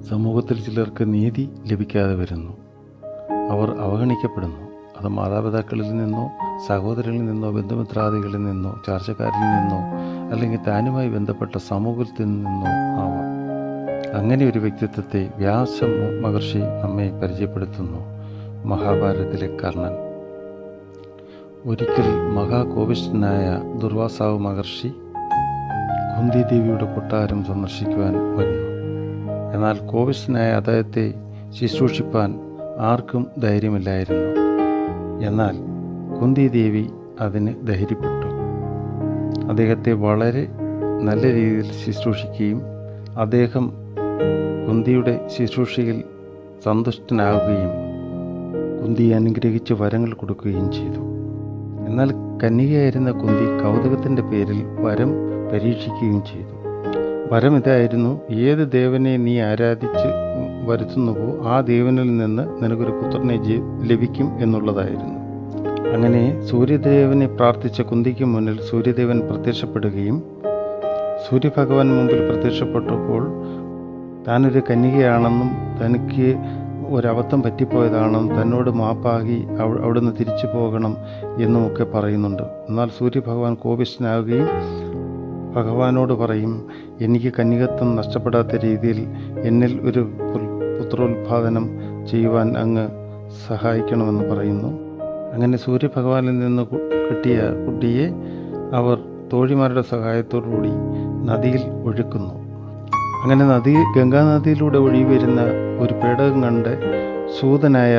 സമൂഹത്തിൽ ചിലർക്ക് നീതി ലഭിക്കാതെ വരുന്നു അവർ അവഗണിക്കപ്പെടുന്നു അത് മാതാപിതാക്കളിൽ നിന്നോ സഹോദരങ്ങളിൽ നിന്നോ ബന്ധുമിത്രാദികളിൽ നിന്നോ ചാർച്ചക്കാരിൽ നിന്നോ അല്ലെങ്കിൽ താനുമായി ബന്ധപ്പെട്ട സമൂഹത്തിൽ നിന്നോ ആവാം അങ്ങനെ ഒരു വ്യക്തിത്വത്തെ വ്യാസ മഹർഷി നമ്മെ പരിചയപ്പെടുത്തുന്നു മഹാഭാരതത്തിലെ കർണൻ ഒരിക്കൽ മഹാകോപിഷ്ഠനായ ദുർവാസാവ് മഹർഷി കുന്തിദേവിയുടെ കൊട്ടാരം സന്ദർശിക്കുവാൻ വരുന്നു എന്നാൽ കോപിഷ്ഠനായ അദ്ദേഹത്തെ ശുശ്രൂഷിപ്പാൻ ആർക്കും ധൈര്യമില്ലായിരുന്നു എന്നാൽ കുന്തിദേവി അതിന് ധൈര്യപ്പെട്ടു അദ്ദേഹത്തെ വളരെ നല്ല രീതിയിൽ ശുശ്രൂഷിക്കുകയും അദ്ദേഹം കുന്തിയുടെ ശുശ്രൂഷയിൽ സന്തുഷ്ടനാവുകയും കുന്തിയെ അനുഗ്രഹിച്ച് വരങ്ങൾ കൊടുക്കുകയും ചെയ്തു എന്നാൽ കന്യകയായിരുന്ന കുന്തി കൗതുകത്തിൻ്റെ പേരിൽ വരം പരീക്ഷിക്കുകയും ചെയ്തു വരം ഇതായിരുന്നു ഏത് ദേവനെ നീ ആരാധിച്ച് വരുത്തുന്നുവോ ആ ദേവനിൽ നിന്ന് നിനക്കൊരു പുത്രനെ ജി- ലഭിക്കും എന്നുള്ളതായിരുന്നു അങ്ങനെ സൂര്യദേവനെ പ്രാർത്ഥിച്ച കുന്തിക്ക് മുന്നിൽ സൂര്യദേവൻ പ്രത്യക്ഷപ്പെടുകയും സൂര്യഭഗവാൻ മുമ്പിൽ പ്രത്യക്ഷപ്പെട്ടപ്പോൾ താനൊരു കന്യകയാണെന്നും തനിക്ക് ഒരബദ്ധം പറ്റിപ്പോയതാണെന്നും തന്നോട് മാപ്പാകി അവ- അവിടുന്ന് തിരിച്ചു പോകണം എന്നുമൊക്കെ പറയുന്നുണ്ട് എന്നാൽ സൂര്യഭഗവാൻ കോപിഷ്ഠനാവുകയും ഭഗവാനോട് പറയും എനിക്ക് കന്യകത്വം നഷ്ടപ്പെടാത്ത രീതിയിൽ എന്നിൽ ഒരു പുൽ- പുത്രോത്പാദനം ചെയ്യുവാൻ അങ്ങ് സഹായിക്കണമെന്ന് പറയുന്നു അങ്ങനെ സൂര്യഭഗവാനിൽ നിന്ന് കു- കിട്ടിയ കുട്ടിയെ അവർ തോഴിമാരുടെ സഹായത്തോടുകൂടി നദിയിൽ ഒഴുക്കുന്നു അങ്ങനെ നദി ഗംഗാനദിയിലൂടെ ഒഴുകി വരുന്ന ഒരു പേടകം കണ്ട് സൂതനായ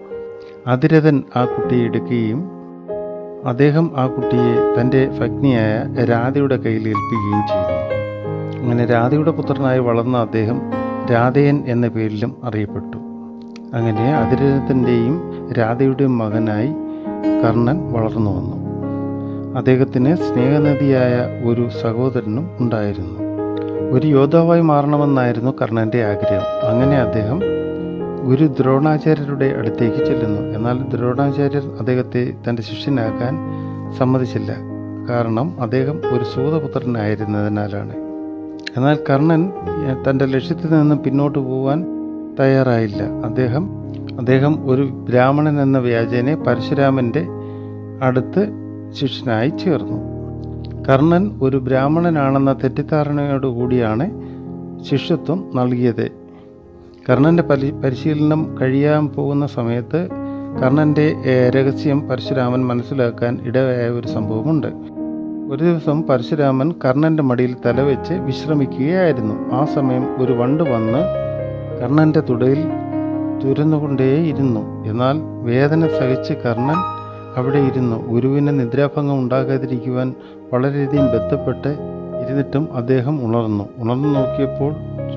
അതിരഥൻ ആ കുട്ടിയെ എടുക്കുകയും അദ്ദേഹം ആ കുട്ടിയെ തൻ്റെ ഭഗ്നിയായ രാധയുടെ കയ്യിൽ ഏൽപ്പിക്കുകയും ചെയ്യുന്നു അങ്ങനെ രാധയുടെ പുത്രനായി വളർന്ന അദ്ദേഹം രാധയൻ എന്ന പേരിലും അറിയപ്പെട്ടു അങ്ങനെ അതിരഥൻ്റെയും രാധയുടെയും മകനായി കർണൻ വളർന്നു വന്നു അദ്ദേഹത്തിന് സ്നേഹനദിയായ ഒരു സഹോദരനും ഉണ്ടായിരുന്നു ഒരു യോദ്ധാവായി മാറണമെന്നായിരുന്നു കർണൻ്റെ ആഗ്രഹം അങ്ങനെ അദ്ദേഹം ഗുരു ദ്രോണാചാര്യരുടെ അടുത്തേക്ക് ചെല്ലുന്നു എന്നാൽ ദ്രോണാചാര്യർ അദ്ദേഹത്തെ തൻ്റെ ശിഷ്യനാക്കാൻ സമ്മതിച്ചില്ല കാരണം അദ്ദേഹം ഒരു സൂതപുത്രനായിരുന്നതിനാലാണ് എന്നാൽ കർണൻ എ, തൻ്റെ ലക്ഷ്യത്തിൽ നിന്നും പിന്നോട്ട് പോകാൻ തയ്യാറായില്ല അദ്ദേഹം അദ്ദേഹം ഒരു ബ്രാഹ്മണൻ എന്ന വ്യാജനെ പരശുരാമൻ്റെ അടുത്ത് ശിഷ്യനായി ചേർന്നു കർണൻ ഒരു ബ്രാഹ്മണനാണെന്ന തെറ്റിദ്ധാരണയോടുകൂടിയാണ് ശിഷ്യത്വം നൽകിയത് കർണൻ്റെ പരി പരിശീലനം കഴിയാൻ പോകുന്ന സമയത്ത് കർണൻ്റെ ഏഹ്, രഹസ്യം പരശുരാമൻ മനസ്സിലാക്കാൻ ഇടയായ ഒരു സംഭവമുണ്ട് ഒരു ദിവസം പരശുരാമൻ കർണൻ്റെ മടിയിൽ തലവെച്ച് വിശ്രമിക്കുകയായിരുന്നു ആ സമയം ഒരു വണ്ട് വന്ന് കർണൻ്റെ തുടയിൽ തുരന്നുകൊണ്ടേയിരുന്നു എന്നാൽ വേദന സഹിച്ച് കർണൻ അവിടെ ഇരുന്നു ഗുരുവിന് നിദ്രാഭംഗം ഉണ്ടാകാതിരിക്കുവാൻ വളരെയധികം ബന്ധപ്പെട്ട് ഇരുന്നിട്ടും അദ്ദേഹം ഉണർന്നു ഉണർന്നു നോക്കിയപ്പോൾ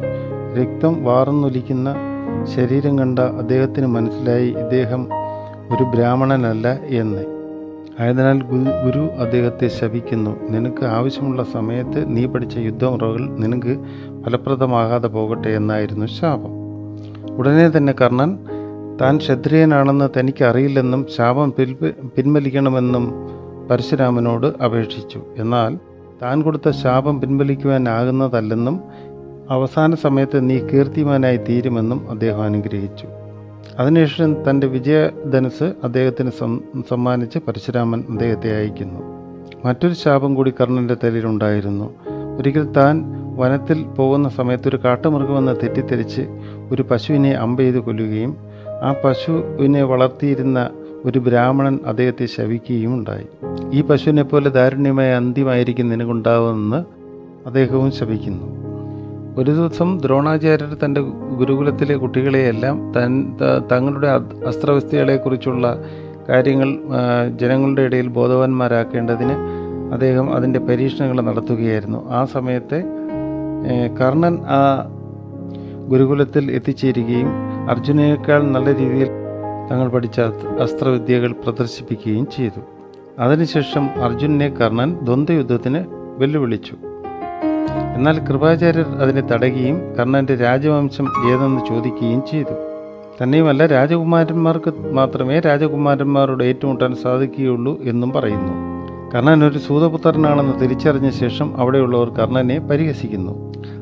രക്തം വാർന്നൊലിക്കുന്ന ശരീരം കണ്ട അദ്ദേഹത്തിന് മനസ്സിലായി ഇദ്ദേഹം ഒരു ബ്രാഹ്മണനല്ല എന്ന് ആയതിനാൽ ഗു- ഗുരു അദ്ദേഹത്തെ ശപിക്കുന്നു നിനക്ക് ആവശ്യമുള്ള സമയത്ത് നീ പഠിച്ച യുദ്ധമുറകൾ നിനക്ക് ഫലപ്രദമാകാതെ പോകട്ടെ എന്നായിരുന്നു ശാപം ഉടനെ തന്നെ കർണൻ താൻ ക്ഷത്രിയനാണെന്ന് തനിക്ക് അറിയില്ലെന്നും ശാപം പിൽപ പിൻവലിക്കണമെന്നും പരശുരാമനോട് അപേക്ഷിച്ചു എന്നാൽ താൻ കൊടുത്ത ശാപം പിൻവലിക്കുവാനാകുന്നതല്ലെന്നും അവസാന സമയത്ത് നീ കീർത്തിമാനായി തീരുമെന്നും അദ്ദേഹം അനുഗ്രഹിച്ചു അതിനുശേഷം തൻ്റെ വിജയധനുസ് അദ്ദേഹത്തിന് സം- സമ്മാനിച്ച് പരശുരാമൻ അദ്ദേഹത്തെ അയക്കുന്നു മറ്റൊരു ശാപം കൂടി കർണൻ്റെ തലയിലുണ്ടായിരുന്നു ഒരിക്കൽ താൻ വനത്തിൽ പോകുന്ന സമയത്ത് ഒരു കാട്ടുമൃഗമെന്ന് തെറ്റിദ്ധരിച്ച് ഒരു പശുവിനെ അമ്പ ചെയ്ത് കൊല്ലുകയും ആ പശുവിനെ വളർത്തിയിരുന്ന ഒരു ബ്രാഹ്മണൻ അദ്ദേഹത്തെ ശവിക്കുകയും ഉണ്ടായി ഈ പശുവിനെ പോലെ ദാരുണ്യമായ അന്ത്യമായിരിക്കും നിനക്കുണ്ടാവുമെന്ന് അദ്ദേഹവും ശപിക്കുന്നു ഒരു ദിവസം ദ്രോണാചാര്യർ തൻ്റെ ഗുരുകുലത്തിലെ കുട്ടികളെയെല്ലാം തൻ ത- തങ്ങളുടെ അ- അസ്ത്രവസ്തുക്കളെക്കുറിച്ചുള്ള കാര്യങ്ങൾ ആ, ജനങ്ങളുടെ ഇടയിൽ ബോധവാന്മാരാക്കേണ്ടതിന് അദ്ദേഹം അതിൻ്റെ പരീക്ഷണങ്ങൾ നടത്തുകയായിരുന്നു ആ സമയത്ത് ഏ, കർണൻ ആ ഗുരുകുലത്തിൽ എത്തിച്ചേരുകയും അർജുനയേക്കാൾ നല്ല രീതിയിൽ തങ്ങൾ പഠിച്ച അസ്ത്ര- അസ്ത്രവിദ്യകൾ പ്രദർശിപ്പിക്കുകയും ചെയ്തു അതിനുശേഷം അർജുനനെ കർണൻ ദ്വന്ദ്വയുദ്ധത്തിന് വെല്ലുവിളിച്ചു എന്നാൽ കൃപാചാര്യർ അതിനെ തടയുകയും കർണന്റെ രാജവംശം ഏതെന്ന് ചോദിക്കുകയും ചെയ്തു തന്നെയുമല്ല രാജകുമാരന്മാർക്ക് മാത്രമേ രാജകുമാരന്മാരോട് ഏറ്റുമുട്ടാൻ സാധിക്കുകയുള്ളൂ എന്നും പറയുന്നു കർണൻ ഒരു സൂതപുത്രനാണെന്ന് തിരിച്ചറിഞ്ഞ ശേഷം അവിടെയുള്ളവർ കർണനെ പരിഹസിക്കുന്നു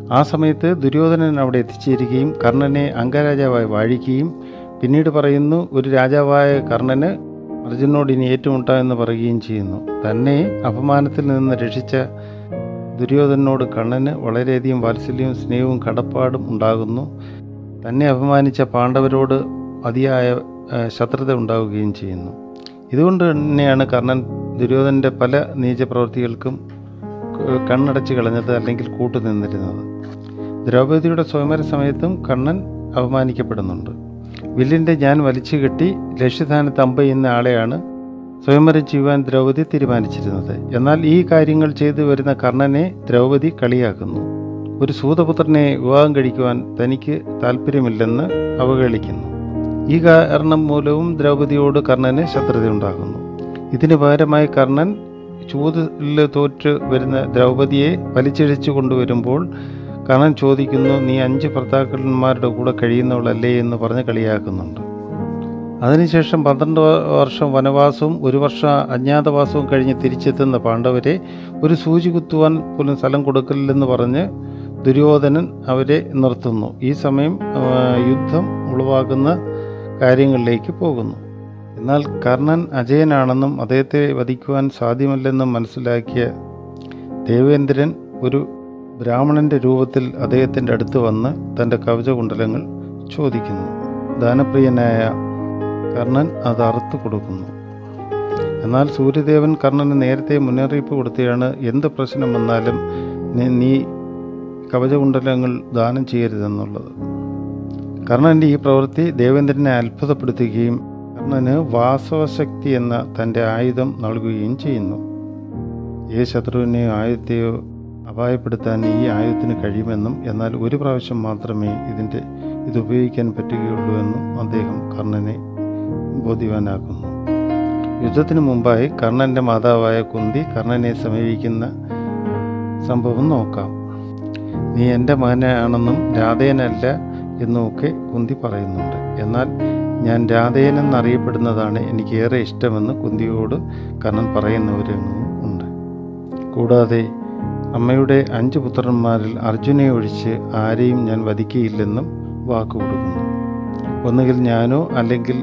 ആ സമയത്ത് ദുര്യോധനൻ അവിടെ എത്തിച്ചേരുകയും കർണനെ അംഗരാജാവായി വാഴിക്കുകയും പിന്നീട് പറയുന്നു ഒരു രാജാവായ കർണന് അർജുനോട് ഇനി ഏറ്റുമുട്ടാമെന്ന് പറയുകയും ചെയ്യുന്നു തന്നെ അപമാനത്തിൽ നിന്ന് രക്ഷിച്ച ദുര്യോധനോട് കണ്ണന് വളരെയധികം വാത്സല്യവും സ്നേഹവും കടപ്പാടും ഉണ്ടാകുന്നു തന്നെ അപമാനിച്ച പാണ്ഡവരോട് അതിയായ ആ, ശത്രുത ഉണ്ടാവുകയും ചെയ്യുന്നു ഇതുകൊണ്ട് തന്നെയാണ് കർണൻ ദുര്യോധനൻ്റെ പല നീചപ്രവൃത്തികൾക്കും ക- കണ്ണടച്ച് കളഞ്ഞത് അല്ലെങ്കിൽ കൂട്ടുനിന്നിരുന്നത് ദ്രൗപദിയുടെ സ്വയംവര സമയത്തും കണ്ണൻ അപമാനിക്കപ്പെടുന്നുണ്ട് വില്ലിൻ്റെ ഞാൻ വലിച്ചു കെട്ടി ലക്ഷ്യസ്ഥാനത്ത് അമ്പ എന്ന ആളെയാണ് സ്വയംവരം ചെയ്യുവാൻ ദ്രൗപദി തീരുമാനിച്ചിരുന്നത് എന്നാൽ ഈ കാര്യങ്ങൾ ചെയ്തു വരുന്ന കർണനെ ദ്രൗപദി കളിയാക്കുന്നു ഒരു സൂതപുത്രനെ വിവാഹം കഴിക്കുവാൻ തനിക്ക് താല്പര്യമില്ലെന്ന് അവഹേളിക്കുന്നു ഈ കാരണം മൂലവും ദ്രൗപദിയോട് കർണന് ശത്രുതയുണ്ടാകുന്നു ഇതിന് പകരമായി കർണൻ ചൂതിൽ തോറ്റ് വരുന്ന ദ്രൗപദിയെ വലിച്ചിഴച്ചു കൊണ്ടുവരുമ്പോൾ കർണൻ ചോദിക്കുന്നു നീ അഞ്ച് ഭർത്താക്കന്മാരുടെ കൂടെ കഴിയുന്നവളല്ലേ എന്ന് പറഞ്ഞ് കളിയാക്കുന്നുണ്ട് അതിനുശേഷം പന്ത്രണ്ട് വ- വർഷം വനവാസവും ഒരു വർഷം അജ്ഞാതവാസവും കഴിഞ്ഞ് തിരിച്ചെത്തുന്ന പാണ്ഡവരെ ഒരു സൂചി കുത്തുവാൻ പോലും സ്ഥലം കൊടുക്കില്ലെന്ന് പറഞ്ഞ് ദുര്യോധനൻ അവരെ നിർത്തുന്നു ഈ സമയം ആ, യുദ്ധം ഉളവാക്കുന്ന കാര്യങ്ങളിലേക്ക് പോകുന്നു എന്നാൽ കർണൻ അജയനാണെന്നും അദ്ദേഹത്തെ വധിക്കുവാൻ സാധ്യമല്ലെന്നും മനസ്സിലാക്കിയ ദേവേന്ദ്രൻ ഒരു ബ്രാഹ്മണന്റെ രൂപത്തിൽ അദ്ദേഹത്തിൻ്റെ അടുത്ത് വന്ന് തൻ്റെ കവചകുണ്ടലങ്ങൾ ചോദിക്കുന്നു ദാനപ്രിയനായ കർണൻ അത് അറുത്തു കൊടുക്കുന്നു എന്നാൽ സൂര്യദേവൻ കർണന് നേരത്തെ മുന്നറിയിപ്പ് കൊടുത്തെയാണ് എന്ത് പ്രശ്നം വന്നാലും നീ- നീ കവചകുണ്ടലങ്ങൾ ദാനം ചെയ്യരുതെന്നുള്ളത് കർണൻ്റെ ഈ പ്രവൃത്തി ദേവേന്ദ്രനെ അത്ഭുതപ്പെടുത്തുകയും കർണന് വാസവശക്തി എന്ന തൻ്റെ ആയുധം നൽകുകയും ചെയ്യുന്നു ഏത് ശത്രുവിനെയോ ആയുധത്തെയോ അപായപ്പെടുത്താൻ ഈ ആയുധത്തിന് കഴിയുമെന്നും എന്നാൽ ഒരു പ്രാവശ്യം മാത്രമേ ഇതിൻ്റെ ഇത് ഉപയോഗിക്കാൻ പറ്റുകയുള്ളൂ എന്നും അദ്ദേഹം കർണനെ ബോധ്യവാനാക്കുന്നു യുദ്ധത്തിന് മുമ്പായി കർണൻ്റെ മാതാവായ കുന്തി കർണനെ സമീപിക്കുന്ന സംഭവം നോക്കാം നീ എൻ്റെ മകനാണെന്നും രാധേയനല്ല എന്നുമൊക്കെ കുന്തി പറയുന്നുണ്ട് എന്നാൽ ഞാൻ രാധേയനെന്നറിയപ്പെടുന്നതാണ് എനിക്ക് ഏറെ ഇഷ്ടമെന്ന് കുന്തിയോട് കർണൻ പറയുന്ന ഒരു രംഗവും ഉണ്ട് കൂടാതെ അമ്മയുടെ അഞ്ച് പുത്രന്മാരിൽ അർജുനെ ഒഴിച്ച് ആരെയും ഞാൻ വധിക്കയില്ലെന്നും വാക്ക് കൊടുക്കുന്നു ഒന്നുകിൽ ഞാനോ അല്ലെങ്കിൽ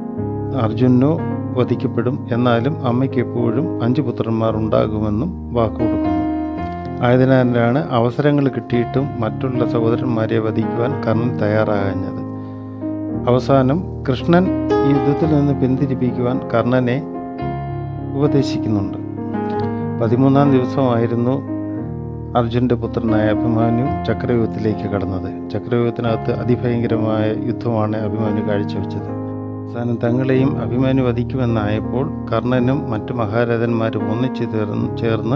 അർജുനോ വധിക്കപ്പെടും എന്നാലും അമ്മയ്ക്ക് എപ്പോഴും അഞ്ച് പുത്രന്മാർ ഉണ്ടാകുമെന്നും വാക്ക് കൊടുക്കുന്നു ആയതിനാലാണ് അവസരങ്ങൾ കിട്ടിയിട്ടും മറ്റുള്ള സഹോദരന്മാരെ വധിക്കുവാൻ കർണൻ തയ്യാറാകാഞ്ഞത് അവസാനം കൃഷ്ണൻ ഈ യുദ്ധത്തിൽ നിന്ന് പിന്തിരിപ്പിക്കുവാൻ കർണനെ ഉപദേശിക്കുന്നുണ്ട് പതിമൂന്നാം ദിവസമായിരുന്നു അർജുൻ്റെ പുത്രനായ അഭിമാന്യു ചക്രയുഗത്തിലേക്ക് കടന്നത് ചക്രയുഗത്തിനകത്ത് അതിഭയങ്കരമായ യുദ്ധമാണ് അഭിമാന്യു കാഴ്ചവെച്ചത് അവസാനം തങ്ങളെയും അഭിമാന്യു വധിക്കുമെന്നായപ്പോൾ കർണനും മറ്റു മഹാരഥന്മാരും ഒന്നിച്ചു ചേർന്ന് ചേർന്ന്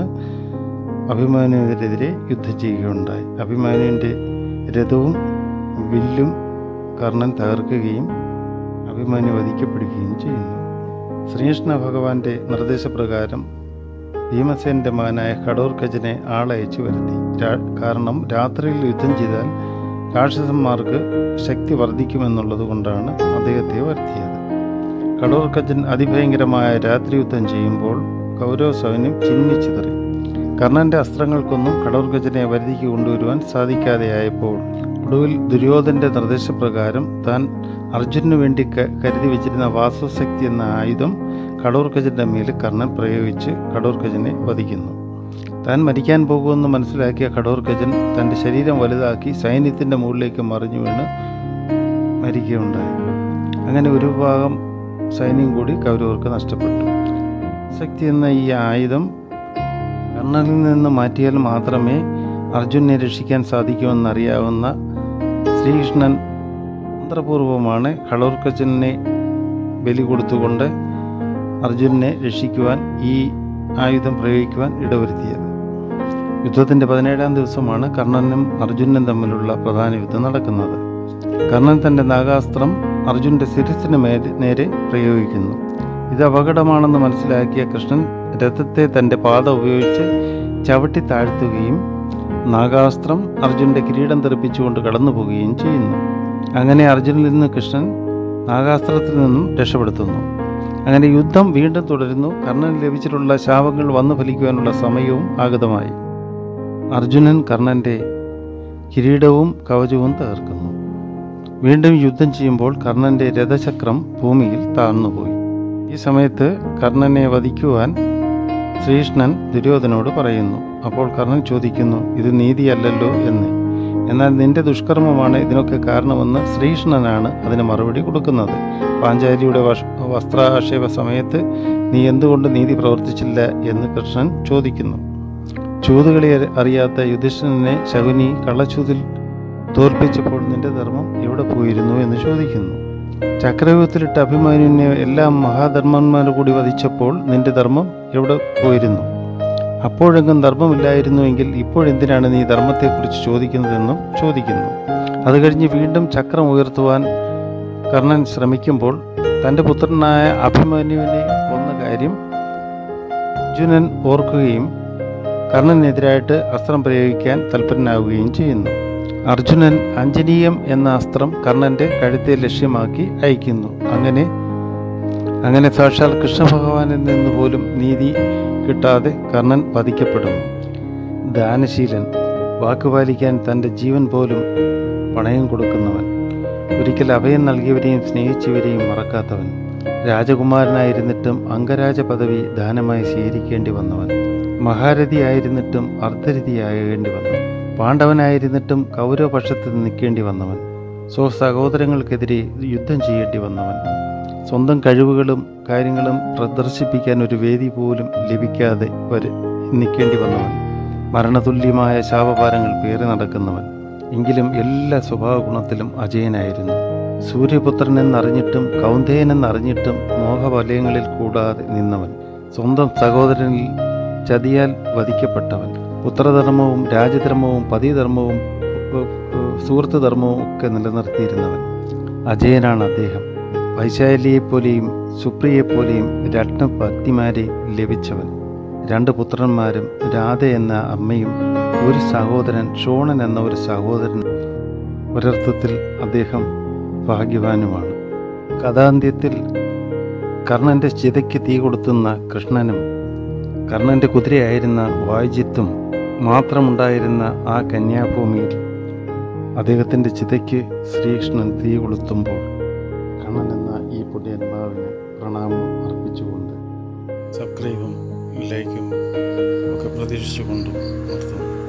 അഭിമാനുവിനെതിരെ യുദ്ധം ചെയ്യുകയുണ്ടായി അഭിമാനുവിൻ്റെ രഥവും വില്ലും കർണൻ തകർക്കുകയും അഭിമാന്യു വധിക്കപ്പെടുകയും ചെയ്യുന്നു ശ്രീകൃഷ്ണ ഭഗവാന്റെ നിർദ്ദേശപ്രകാരം ഭീമസേന്റെ മകനായ ഘടോർക്കജനെ ആളയച്ചു വരുത്തി രാ- കാരണം രാത്രിയിൽ യുദ്ധം ചെയ്താൽ രാക്ഷസന്മാർക്ക് ശക്തി വർദ്ധിക്കുമെന്നുള്ളത് കൊണ്ടാണ് അദ്ദേഹത്തെ വരുത്തിയത് ഘടോർക്കജൻ അതിഭയങ്കരമായ രാത്രി യുദ്ധം ചെയ്യുമ്പോൾ കൗരവ സൈന്യം ചിന്നിച്ചിതറി കർണന്റെ അസ്ത്രങ്ങൾക്കൊന്നും ഘടോർഗജനെ വരുതിക്ക് കൊണ്ടുവരുവാൻ സാധിക്കാതെയായപ്പോൾ ഒടുവിൽ ദുര്യോധന്റെ നിർദ്ദേശപ്രകാരം താൻ അർജുനു വേണ്ടി ക- കരുതി വെച്ചിരുന്ന വാസവശക്തി എന്ന ആയുധം കടോർഗജന്റെ മേൽ കർണൻ പ്രയോഗിച്ച് കടോർഗജനെ വധിക്കുന്നു താൻ മരിക്കാൻ പോകുമെന്ന് മനസ്സിലാക്കിയ കടോർഗജൻ തൻ്റെ ശരീരം വലുതാക്കി സൈന്യത്തിൻ്റെ മുകളിലേക്ക് മറിഞ്ഞു വീണ് മരിക്കുകയുണ്ടായി അങ്ങനെ ഒരു ഭാഗം സൈന്യം കൂടി കൗരവർക്ക് നഷ്ടപ്പെട്ടു ശക്തി എന്ന ഈ ആയുധം കർണനിൽ നിന്ന് മാറ്റിയാൽ മാത്രമേ അർജുനെ രക്ഷിക്കാൻ സാധിക്കുമെന്നറിയാവുന്ന ശ്രീകൃഷ്ണൻ തന്ത്രപൂർവമാണ് കളോർക്കജനെ ബലി കൊടുത്തുകൊണ്ട് അർജുനെ രക്ഷിക്കുവാൻ ഈ ആയുധം പ്രയോഗിക്കുവാൻ ഇടവരുത്തിയത് യുദ്ധത്തിൻ്റെ പതിനേഴാം ദിവസമാണ് കർണനും അർജുനനും തമ്മിലുള്ള പ്രധാന യുദ്ധം നടക്കുന്നത് കർണൻ തൻ്റെ നാഗാസ്ത്രം അർജുൻ്റെ ശിരസിന് മേലെ നേരെ പ്രയോഗിക്കുന്നു ഇത് അപകടമാണെന്ന് മനസ്സിലാക്കിയ കൃഷ്ണൻ രഥത്തെ തൻ്റെ പാത ഉപയോഗിച്ച് ചവിട്ടി താഴ്ത്തുകയും നാഗാസ്ത്രം അർജുൻ്റെ കിരീടം തെറിപ്പിച്ചുകൊണ്ട് കടന്നു പോവുകയും ചെയ്യുന്നു അങ്ങനെ അർജുനിൽ നിന്ന് കൃഷ്ണൻ നാഗാസ്ത്രത്തിൽ നിന്നും രക്ഷപ്പെടുത്തുന്നു അങ്ങനെ യുദ്ധം വീണ്ടും തുടരുന്നു കർണന് ലഭിച്ചിട്ടുള്ള ശാപങ്ങൾ വന്നു ഫലിക്കുവാനുള്ള സമയവും ആഗതമായി അർജുനൻ കർണൻ്റെ കിരീടവും കവചവും തകർക്കുന്നു വീണ്ടും യുദ്ധം ചെയ്യുമ്പോൾ കർണന്റെ രഥചക്രം ഭൂമിയിൽ താഴ്ന്നുപോയി ഈ സമയത്ത് കർണനെ വധിക്കുവാൻ ശ്രീകൃഷ്ണൻ ദുര്യോധനോട് പറയുന്നു അപ്പോൾ കർണൻ ചോദിക്കുന്നു ഇത് നീതിയല്ലല്ലോ എന്ന് എന്നാൽ നിന്റെ ദുഷ്കർമ്മമാണ് ഇതിനൊക്കെ കാരണമെന്ന് ശ്രീകൃഷ്ണനാണ് അതിന് മറുപടി കൊടുക്കുന്നത് പാഞ്ചാലിയുടെ വഷ- വസ്ത്രാക്ഷേപ സമയത്ത് നീ എന്തുകൊണ്ട് നീതി പ്രവർത്തിച്ചില്ല എന്ന് കൃഷ്ണൻ ചോദിക്കുന്നു ചൂതുകളി അറി- അറിയാത്ത യുധിഷ്ഠിരനെ ശകുനി കള്ളച്ചൂതിൽ തോൽപ്പിച്ചപ്പോൾ നിന്റെ ധർമ്മം എവിടെ പോയിരുന്നു എന്ന് ചോദിക്കുന്നു ചക്രവ്യൂഹത്തിലിട്ട് അഭിമാന്യുവിനെ എല്ലാ മഹാധർമ്മന്മാരും കൂടി വധിച്ചപ്പോൾ നിന്റെ ധർമ്മം എവിടെ പോയിരുന്നു അപ്പോഴെങ്കും ധർമ്മമില്ലായിരുന്നുവെങ്കിൽ ഇപ്പോഴെന്തിനാണ് നീ ധർമ്മത്തെക്കുറിച്ച് ചോദിക്കുന്നതെന്നും ചോദിക്കുന്നു അത് കഴിഞ്ഞ് വീണ്ടും ചക്രം ഉയർത്തുവാൻ കർണൻ ശ്രമിക്കുമ്പോൾ തൻ്റെ പുത്രനായ അഭിമന്യുവിനെ കൊന്ന കാര്യം അർജുനൻ ഓർക്കുകയും കർണനെതിരായിട്ട് അസ്ത്രം പ്രയോഗിക്കാൻ തൽപരനാവുകയും ചെയ്യുന്നു അർജുനൻ അഞ്ജനീയം എന്ന അസ്ത്രം കർണന്റെ കഴുത്തെ ലക്ഷ്യമാക്കി അയക്കുന്നു അങ്ങനെ അങ്ങനെ സാക്ഷാൽ കൃഷ്ണഭഗവാനിൽ നിന്ന് പോലും നീതി കിട്ടാതെ കർണൻ വധിക്കപ്പെടുന്നു ദാനശീലൻ വാക്കുപാലിക്കാൻ തൻ്റെ ജീവൻ പോലും പണയം കൊടുക്കുന്നവൻ ഒരിക്കൽ അഭയം നൽകിയവരെയും സ്നേഹിച്ചവരെയും മറക്കാത്തവൻ രാജകുമാരനായിരുന്നിട്ടും അംഗരാജ പദവി ദാനമായി സ്വീകരിക്കേണ്ടി വന്നവൻ മഹാരഥിയായിരുന്നിട്ടും അർദ്ധരഥിയാകേണ്ടി വന്നു പാണ്ഡവനായിരുന്നിട്ടും കൗരവപക്ഷത്ത് നിൽക്കേണ്ടി വന്നവൻ സ്വ സഹോദരങ്ങൾക്കെതിരെ യുദ്ധം ചെയ്യേണ്ടി വന്നവൻ സ്വന്തം കഴിവുകളും കാര്യങ്ങളും പ്രദർശിപ്പിക്കാൻ ഒരു വേദി പോലും ലഭിക്കാതെ വരെ നിൽക്കേണ്ടി വന്നവൻ മരണതുല്യമായ ശാപഭാരങ്ങൾ പേറി നടക്കുന്നവൻ എങ്കിലും എല്ലാ സ്വഭാവ ഗുണത്തിലും അജയനായിരുന്നു സൂര്യപുത്രൻ എന്നറിഞ്ഞിട്ടും കൗന്ദേയൻ എന്നറിഞ്ഞിട്ടും മോഹവലയങ്ങളിൽ കൂടാതെ നിന്നവൻ സ്വന്തം സഹോദരനിൽ ചതിയാൽ വധിക്കപ്പെട്ടവൻ പുത്രധർമ്മവും രാജധർമ്മവും പതിധർമ്മവും ഉ- ഉ- സുഹൃത്ത് ധർമ്മവും ഒക്കെ നിലനിർത്തിയിരുന്നവൻ അജയനാണ് അദ്ദേഹം വൈശാലിയെപ്പോലെയും സുപ്രിയെപ്പോലെയും രണ്ട് ഭക്തിമാരെ ലഭിച്ചവൻ രണ്ട് പുത്രന്മാരും രാധ എന്ന അമ്മയും ഒരു സഹോദരൻ ഷോണൻ എന്ന ഒരു സഹോദരൻ ഒരർത്ഥത്തിൽ അദ്ദേഹം ഭാഗ്യവാനുമാണ് കഥാന്ത്യത്തിൽ കർണന്റെ ചിതയ്ക്ക് തീ കൊടുത്തുന്ന കൃഷ്ണനും കർണന്റെ കുതിരയായിരുന്ന വായ്ജിത്തും മാത്രമുണ്ടായിരുന്ന ആ കന്യാഭൂമിയിൽ അദ്ദേഹത്തിൻ്റെ ചിതയ്ക്ക് ശ്രീകൃഷ്ണൻ തീ കൊളുത്തുമ്പോൾ കണ്ണൻ എന്ന ഈ പുണ്യാത്മാവിന് പ്രണാമം അർപ്പിച്ചുകൊണ്ട് സബ്സ്ക്രൈബും ലൈക്കും ഒക്കെ പ്രതീക്ഷിച്ചുകൊണ്ടും നിർത്തുന്നു